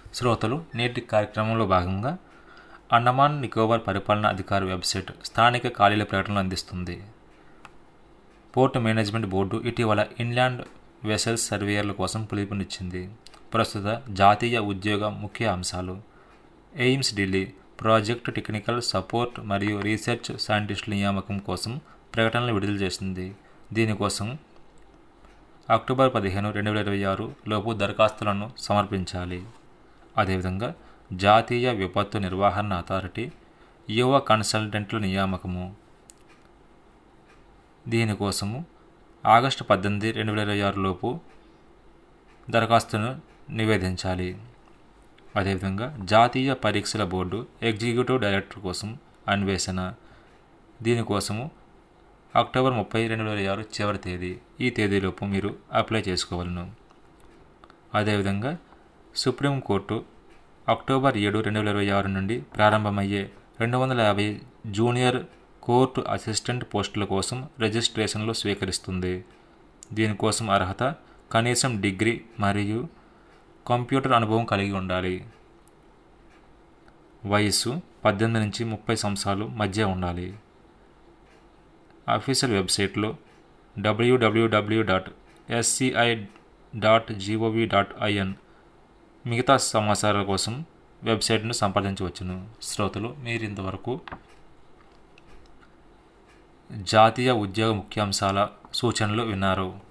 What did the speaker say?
శ్రోతలు నేటి కార్యక్రమంలో భాగంగా అండమాన్ నికోబార్ పరిపాలనా అధికారి వెబ్సైట్ స్థానిక ఖాళీల ప్రకటనలు అందిస్తుంది పోర్ట్ మేనేజ్మెంట్ బోర్డు ఇటీవల ఇన్లాండ్ వెసల్స్ సర్వేయర్ల కోసం పిలుపునిచ్చింది ప్రస్తుత జాతీయ ఉద్యోగ ముఖ్య అంశాలు AIIMS Delhi project technical support మరియు రీసెర్చ్ సైంటిస్టుల నియామకం కోసం ప్రకటనలు విడుదల చేసింది దీనికోసం అక్టోబర్ పదిహేను రెండు వేల ఇరవై ఆరు లోపు దరఖాస్తులను సమర్పించాలి అదేవిధంగా జాతీయ విపత్తు నిర్వహణ అథారిటీ యువ కన్సల్టెంట్ల నియామకము దీనికోసము ఆగస్టు పద్దెనిమిది రెండు వేల ఇరవై ఆరు లోపు దరఖాస్తును నివేదించాలి అదేవిధంగా జాతీయ పరీక్షల బోర్డు ఎగ్జిక్యూటివ్ డైరెక్టర్ కోసం అన్వేషణ దీనికోసము అక్టోబర్ ముప్పై రెండు వేల ఆరు చివరి తేదీ ఈ తేదీలోపు మీరు అప్లై చేసుకోవాలను అదేవిధంగా సుప్రీంకోర్టు అక్టోబర్ ఏడు రెండు వేల ఇరవై ఆరు నుండి ప్రారంభమయ్యే రెండు వందల యాభై జూనియర్ కోర్టు అసిస్టెంట్ పోస్టుల కోసం రిజిస్ట్రేషన్లు స్వీకరిస్తుంది దీనికోసం అర్హత కనీసం డిగ్రీ మరియు కంప్యూటర్ అనుభవం కలిగి ఉండాలి వయస్సు పద్దెనిమిది నుంచి ముప్పై సంవత్సరాలు మధ్య ఉండాలి అఫీషియల్ వెబ్సైట్లో WWW dot SCI dot GOV dot IN మిగతా సమాచారాల కోసం వెబ్సైట్ను సంప్రదించవచ్చును శ్రోతలు మీరు ఇంతవరకు జాతీయ ఉద్యోగ ముఖ్యాంశాల సూచనలు విన్నారు